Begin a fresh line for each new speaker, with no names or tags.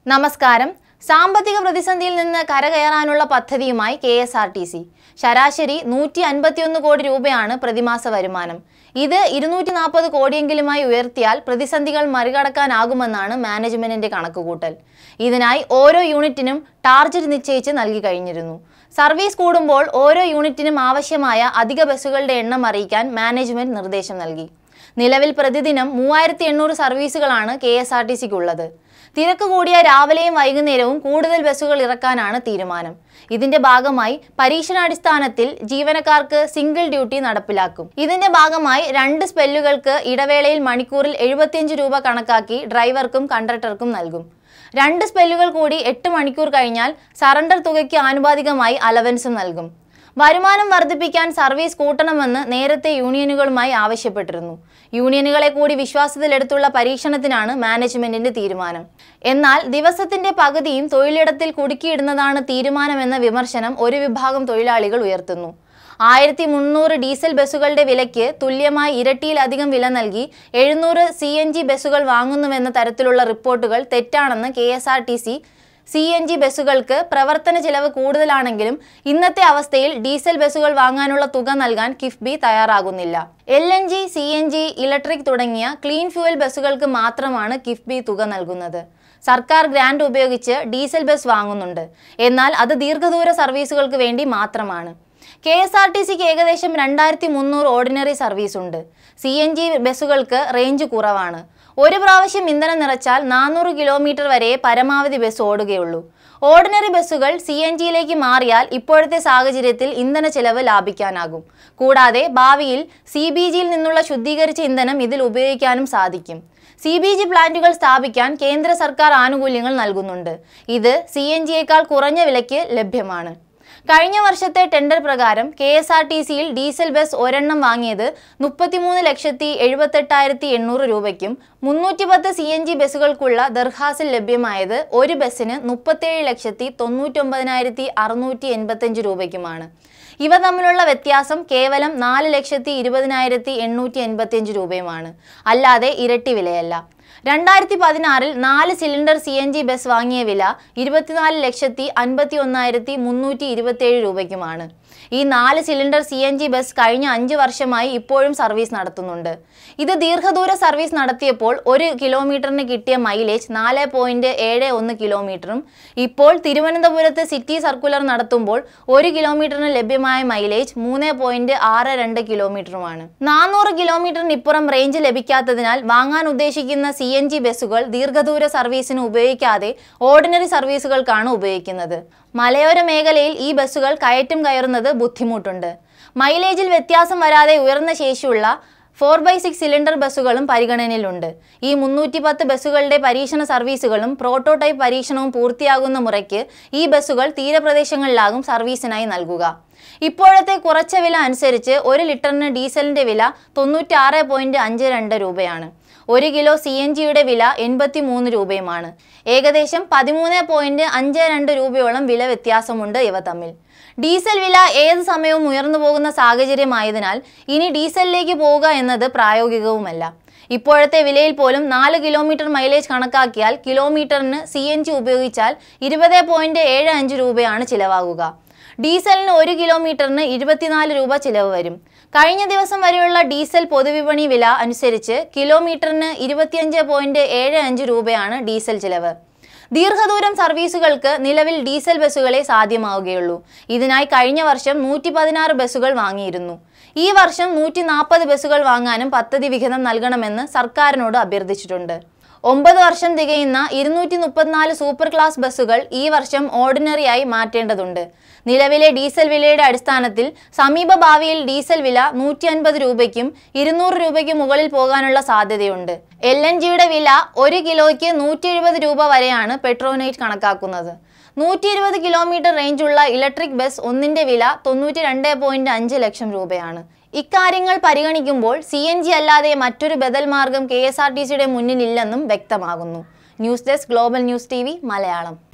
നമസ്കാരം സാമ്പത്തിക പ്രതിസന്ധിയിൽ നിന്ന് കരകയറാനുള്ള പദ്ധതിയുമായി K S R T C ശരാശരി നൂറ്റി അൻപത്തിയൊന്ന് കോടി രൂപയാണ് പ്രതിമാസ വരുമാനം ഇത് ഇരുന്നൂറ്റി നാൽപ്പത് കോടിയെങ്കിലുമായി ഉയർത്തിയാൽ പ്രതിസന്ധികൾ മറികടക്കാനാകുമെന്നാണ് മാനേജ്മെന്റിന്റെ കണക്കുകൂട്ടൽ ഇതിനായി ഓരോ യൂണിറ്റിനും ടാർഗറ്റ് നിശ്ചയിച്ച് നൽകി കഴിഞ്ഞിരുന്നു സർവീസ് കൂടുമ്പോൾ ഓരോ യൂണിറ്റിനും ആവശ്യമായ അധിക ബസ്സുകളുടെ എണ്ണം അറിയിക്കാൻ മാനേജ്മെന്റ് നിർദ്ദേശം നൽകി നിലവിൽ പ്രതിദിനം മൂവായിരത്തി എണ്ണൂറ് സർവീസുകളാണ് കെ എസ് ആർ ടി സിക്കുള്ളത് തിരക്ക് കൂടിയ രാവിലെയും വൈകുന്നേരവും കൂടുതൽ ബസ്സുകൾ ഇറക്കാനാണ് തീരുമാനം ഇതിന്റെ ഭാഗമായി പരീക്ഷണാടിസ്ഥാനത്തിൽ ജീവനക്കാർക്ക് സിംഗിൾ ഡ്യൂട്ടി നടപ്പിലാക്കും ഇതിന്റെ ഭാഗമായി രണ്ട് സ്പെല്ലുകൾക്ക് ഇടവേളയിൽ മണിക്കൂറിൽ എഴുപത്തിയഞ്ച് രൂപ കണക്കാക്കി ഡ്രൈവർക്കും കണ്ടക്ടർക്കും നൽകും രണ്ട് സ്പെല്ലുകൾ കൂടി എട്ട് മണിക്കൂർ കഴിഞ്ഞാൽ സറണ്ടർ തുകയ്ക്ക് ആനുപാതികമായി അലവൻസും നൽകും വരുമാനം വർദ്ധിപ്പിക്കാൻ സർവീസ് കൂട്ടണമെന്ന് നേരത്തെ യൂണിയനുകളുമായി ആവശ്യപ്പെട്ടിരുന്നു യൂണിയനുകളെ കൂടി വിശ്വാസത്തിലെടുത്തുള്ള പരീക്ഷണത്തിനാണ് മാനേജ്മെന്റിന്റെ തീരുമാനം എന്നാൽ ദിവസത്തിന്റെ പകുതിയും തൊഴിലിടത്തിൽ കുടുക്കിയിടുന്നതാണ് തീരുമാനമെന്ന വിമർശനം ഒരു വിഭാഗം തൊഴിലാളികൾ ഉയർത്തുന്നു ആയിരത്തി മുന്നൂറ് ഡീസൽ ബസ്സുകളുടെ വിലയ്ക്ക് തുല്യമായി ഇരട്ടിയിലധികം വില നൽകി എഴുന്നൂറ് സി എൻ ജി ബസ്സുകൾ വാങ്ങുന്നുവെന്ന തരത്തിലുള്ള റിപ്പോർട്ടുകൾ തെറ്റാണെന്ന് K S R T C C N G ബസ്സുകൾക്ക് പ്രവർത്തന ചിലവ് കൂടുതലാണെങ്കിലും ഇന്നത്തെ അവസ്ഥയിൽ ഡീസൽ ബസ്സുകൾ വാങ്ങാനുള്ള തുക നൽകാൻ കിഫ്ബി തയ്യാറാകുന്നില്ല L N G C N G electric തുടങ്ങിയ ക്ലീൻ ഫ്യൂവൽ ബസ്സുകൾക്ക് മാത്രമാണ് കിഫ്ബി തുക നൽകുന്നത് സർക്കാർ ഗ്രാന്റ് ഉപയോഗിച്ച് ഡീസൽ ബസ് വാങ്ങുന്നുണ്ട് എന്നാൽ അത് ദീർഘദൂര സർവീസുകൾക്ക് വേണ്ടി മാത്രമാണ് കെ എസ് ആർ ടി സിക്ക് ഏകദേശം രണ്ടായിരത്തി മുന്നൂറ് ഓർഡിനറി സർവീസ് ഉണ്ട് സി എൻ ജി ബസ്സുകൾക്ക് റേഞ്ച് കുറവാണ് ഒരു പ്രാവശ്യം ഇന്ധനം നിറച്ചാൽ നാനൂറ് കിലോമീറ്റർ വരെ പരമാവധി ബസ് ഓടുകയുള്ളൂ ഓർഡിനറി ബസ്സുകൾ സി എൻ ജിയിലേക്ക് മാറിയാൽ ഇപ്പോഴത്തെ സാഹചര്യത്തിൽ ഇന്ധന ചെലവ് ലാഭിക്കാനാകും കൂടാതെ ഭാവിയിൽ സി ബി ജിയിൽ നിന്നുള്ള ശുദ്ധീകരിച്ച ഇന്ധനം ഇതിൽ ഉപയോഗിക്കാനും സാധിക്കും സി ബി ജി പ്ലാന്റുകൾ സ്ഥാപിക്കാൻ കേന്ദ്ര സർക്കാർ ആനുകൂല്യങ്ങൾ നൽകുന്നുണ്ട് ഇത് സി എൻ ജിയേക്കാൾ കുറഞ്ഞ വിലയ്ക്ക് ലഭ്യമാണ് കഴിഞ്ഞ വർഷത്തെ ടെൻഡർ പ്രകാരം കെ എസ് ആർ ടി സിയിൽ ഡീസൽ ബസ് ഒരെണ്ണം വാങ്ങിയത് മുപ്പത്തിമൂന്ന് ലക്ഷത്തി എഴുപത്തെട്ടായിരത്തി എണ്ണൂറ് രൂപയ്ക്കും മുന്നൂറ്റി പത്ത് സി എൻ ജി ബസ്സുകൾക്കുള്ള ദർഹാസിൽ ലഭ്യമായത് ഒരു ബസ്സിന് മുപ്പത്തേഴ് ലക്ഷത്തി തൊണ്ണൂറ്റൊമ്പതിനായിരത്തി അറുന്നൂറ്റി എൺപത്തഞ്ച് രൂപയ്ക്കുമാണ് ഇവ തമ്മിലുള്ള വ്യത്യാസം കേവലം നാല് ലക്ഷത്തി ഇരുപതിനായിരത്തി എണ്ണൂറ്റി എൺപത്തിയഞ്ച് രൂപയുമാണ് അല്ലാതെ ഇരട്ടി വിലയല്ല രണ്ടായിരത്തി പതിനാറിൽ നാല് cylinder C N G bus വാങ്ങിയ വില ഇരുപത്തിനാല് ലക്ഷത്തി അൻപത്തി ഒന്നായിരത്തി മുന്നൂറ്റി ഇരുപത്തിയേഴ് രൂപയ്ക്കുമാണ് ഈ നാല് cylinder C N G bus കഴിഞ്ഞ അഞ്ച് വർഷമായി ഇപ്പോഴും സർവീസ് നടത്തുന്നുണ്ട് ഇത് ദീർഘദൂര സർവീസ് നടത്തിയപ്പോൾ ഒരു കിലോമീറ്ററിന് കിട്ടിയ മൈലേജ് നാല് പോയിന്റ് ഏഴ് ഒന്ന് കിലോമീറ്ററും ഇപ്പോൾ തിരുവനന്തപുരത്ത് സിറ്റി സർക്കുലർ നടത്തുമ്പോൾ ഒരു കിലോമീറ്ററിന് ലഭ്യമായ മൈലേജ് മൂന്ന് പോയിന്റ് ആറ് രണ്ട് കിലോമീറ്ററുമാണ് നാനൂറ് കിലോമീറ്ററിന് ഇപ്പുറം റേഞ്ച് ലഭിക്കാത്തതിനാൽ വാങ്ങാൻ ഉദ്ദേശിക്കുന്ന സി എൻ ജി ബസ്സുകൾ ദീർഘദൂര സർവീസിന് ഉപയോഗിക്കാതെ ഓർഡിനറി സർവീസുകൾക്കാണ് ഉപയോഗിക്കുന്നത് മലയോര മേഖലയിൽ ഈ ബസ്സുകൾ കയറ്റം കയറുന്നത് ബുദ്ധിമുട്ടുണ്ട് മൈലേജിൽ വ്യത്യാസം വരാതെ ഉയർന്ന ശേഷിയുള്ള ഫോർ ബൈ സിക്സ് സിലിണ്ടർ ബസ്സുകളും പരിഗണനയിലുണ്ട് ഈ മുന്നൂറ്റി പത്ത് ബസ്സുകളുടെ പരീക്ഷണ സർവീസുകളും പ്രോട്ടോടൈപ്പ് പരീക്ഷണവും പൂർത്തിയാകുന്ന മുറയ്ക്ക് ഈ ബസ്സുകൾ തീരപ്രദേശങ്ങളിലാകും സർവീസിനായി നൽകുക ഇപ്പോഴത്തെ കുറച്ച വില അനുസരിച്ച് ഒരു ലിറ്ററിന് ഡീസലിന്റെ വില തൊണ്ണൂറ്റാറ് പോയിന്റ് അഞ്ച് രണ്ട് രൂപയാണ് ഒരു കിലോ സി എൻ ജിയുടെ വില എൺപത്തി മൂന്ന് രൂപയുമാണ് ഏകദേശം പതിമൂന്ന് പോയിന്റ് അഞ്ച് രണ്ട് രൂപയോളം വില വ്യത്യാസമുണ്ട് ഇവ തമ്മിൽ ഡീസൽ വില ഏത് സമയവും ഉയർന്നു പോകുന്ന സാഹചര്യമായതിനാൽ ഇനി ഡീസലിലേക്ക് പോവുക എന്നത് പ്രായോഗികവുമല്ല ഇപ്പോഴത്തെ വിലയിൽ പോലും നാല് കിലോമീറ്റർ മൈലേജ് കണക്കാക്കിയാൽ കിലോമീറ്ററിന് സി എൻ ജി ഉപയോഗിച്ചാൽ ഇരുപത് പോയിന്റ് ഏഴ് അഞ്ച് രൂപയാണ് ചിലവാകുക ഡീസലിന് ഒരു കിലോമീറ്ററിന് ഇരുപത്തിനാല് രൂപ ചിലവ് വരും കഴിഞ്ഞ ദിവസം വരെയുള്ള ഡീസൽ പൊതുവിപണി വില അനുസരിച്ച് കിലോമീറ്ററിന് ഇരുപത്തിയഞ്ച് പോയിന്റ് ഏഴ് അഞ്ച് രൂപയാണ് ഡീസൽ ചിലവ് ദീർഘദൂരം സർവീസുകൾക്ക് നിലവിൽ ഡീസൽ ബസ്സുകളെ സാധ്യമാവുകയുള്ളൂ ഇതിനായി കഴിഞ്ഞ വർഷം നൂറ്റി പതിനാറ് ബസ്സുകൾ വാങ്ങിയിരുന്നു ഈ വർഷം നൂറ്റി നാൽപ്പത് ബസ്സുകൾ വാങ്ങാനും പദ്ധതി വിഹിതം നൽകണമെന്ന് സർക്കാരിനോട് അഭ്യർത്ഥിച്ചിട്ടുണ്ട് ഒമ്പത് വർഷം തികയുന്ന ഇരുന്നൂറ്റി മുപ്പത്തിനാല് സൂപ്പർ ക്ലാസ് ബസ്സുകൾ ഈ വർഷം ഓർഡിനറിയായി മാറ്റേണ്ടതുണ്ട് നിലവിലെ ഡീസൽ വിലയുടെ അടിസ്ഥാനത്തിൽ സമീപ ഭാവിയിൽ ഡീസൽ വില നൂറ്റി അൻപത് രൂപയ്ക്കും ഇരുന്നൂറ് രൂപയ്ക്ക് മുകളിൽ പോകാനുള്ള സാധ്യതയുണ്ട് എൽ എൻ ജിയുടെ വില ഒരു കിലോയ്ക്ക് നൂറ്റി എഴുപത് രൂപ വരെയാണ് പെട്രോനൈറ്റ് കണക്കാക്കുന്നത് നൂറ്റി ഇരുപത് കിലോമീറ്റർ റേഞ്ചുള്ള ഇലക്ട്രിക് ബസ് ഒന്നിന്റെ വില തൊണ്ണൂറ്റി രണ്ട് പോയിന്റ് അഞ്ച് ലക്ഷം രൂപയാണ് ഇക്കാര്യങ്ങൾ പരിഗണിക്കുമ്പോൾ സി എൻ ജി അല്ലാതെ മറ്റൊരു ബദൽ മാർഗം കെ എസ് ആർ ടി സിയുടെ മുന്നിലില്ലെന്നും വ്യക്തമാകുന്നു news desk global news T Malayalam